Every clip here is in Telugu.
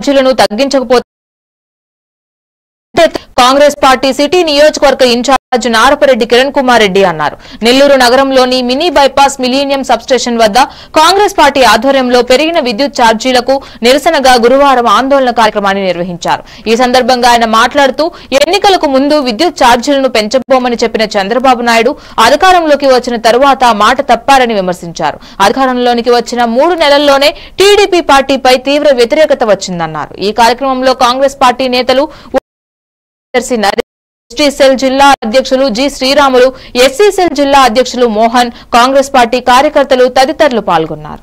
ఛార్జీలను తగ్గించకపోతే కాంగ్రెస్ పార్టీ సిటీ నియోజకవర్గ ఇన్ఛార్జ్ నారపరెడ్డి కిరణ్ కుమార్ రెడ్డి అన్నారు నెల్లూరు నగరంలోని మినీ బైపాస్ మిలీనియం సబ్స్టేషన్ వద్ద కాంగ్రెస్ పార్టీ ఆధ్వర్యంలో పెరిగిన విద్యుత్ ఛార్జీలకు నిరసనగా గురువారం ఆందోళన కార్యక్రమాన్ని నిర్వహించారు ఈ సందర్భంగా ఆయన మాట్లాడుతూ ఎన్నికలకు ముందు విద్యుత్ ఛార్జీలను పెంచబోమని చెప్పిన చంద్రబాబు నాయుడు అధికారంలోకి వచ్చిన తరువాత మాట తప్పారని విమర్శించారు అధికారంలోనికి వచ్చిన మూడు నెలల్లోనే టీడీపీ పార్టీపై తీవ్ర వ్యతిరేకత వచ్చిందన్నారు ఈ కార్యక్రమంలో కాంగ్రెస్ పార్టీ నేతలు కార్యదర్శి నరేష్, ఎస్టీ సెల్ జిల్లా అధ్యక్షులు జి శ్రీరాములు ఎస్సీ సెల్ జిల్లా అధ్యక్షులు మోహన్ కాంగ్రెస్ పార్టీ కార్యకర్తలు తదితరులు పాల్గొన్నారు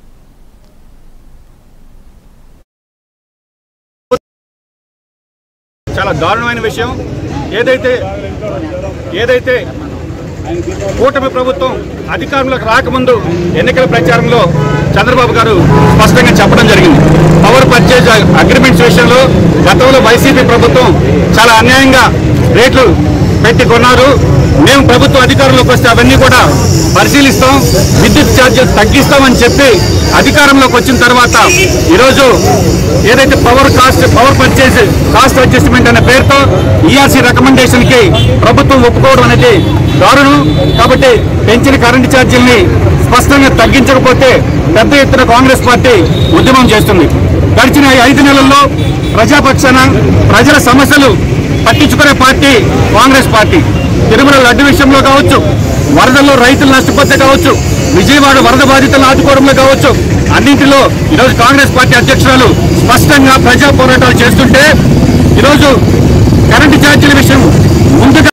చాలా దారుణమైన విషయం ఏదైతే ఏదైతే కూటమి ప్రభుత్వం అధికారంలోకి రాకముందు ఎన్నికల ప్రచారంలో చంద్రబాబు గారు స్పష్టంగా చెప్పడం జరిగింది పవర్ పర్చేజ్ అగ్రిమెంట్స్ విషయంలో గతంలో వైసీపీ ప్రభుత్వం చాలా అన్యాయంగా రేట్లు పెట్టి కొన్నారు మేము ప్రభుత్వ అధికారంలోకి వస్తే అవన్నీ కూడా పరిశీలిస్తాం విద్యుత్ ఛార్జెస్ తగ్గిస్తామని చెప్పి అధికారంలోకి వచ్చిన తర్వాత ఈరోజు ఏదైతే power cost power purchase cost adjustment అనే పేరుతో ఈఆర్సీ రికమెండేషన్ కి ప్రభుత్వం ఒప్పుకోవడం అనేది దారుణం కాబట్టి పెంచిన కరెంటు ఛార్జీల్ని స్పష్టంగా తగ్గించకపోతే పెద్ద ఎత్తున కాంగ్రెస్ పార్టీ ఉద్యమం చేస్తుంది గడిచిన ఈ ఐదు నెలల్లో ప్రజాపక్షాన ప్రజల సమస్యలు పట్టించుకునే పార్టీ కాంగ్రెస్ పార్టీ తిరుమల లడ్డు విషయంలో కావచ్చు వరదల్లో రైతులు నష్టపోతే కావచ్చు విజయవాడ వరద బాధితులను ఆదుకోవడంలో కావచ్చు అన్నింటిలో ఈరోజు కాంగ్రెస్ పార్టీ అధ్యక్షురాలు స్పష్టంగా ప్రజా పోరాటాలు చేస్తుంటే ఈరోజు కరెంటు ఛార్జీల విషయం ముందుగా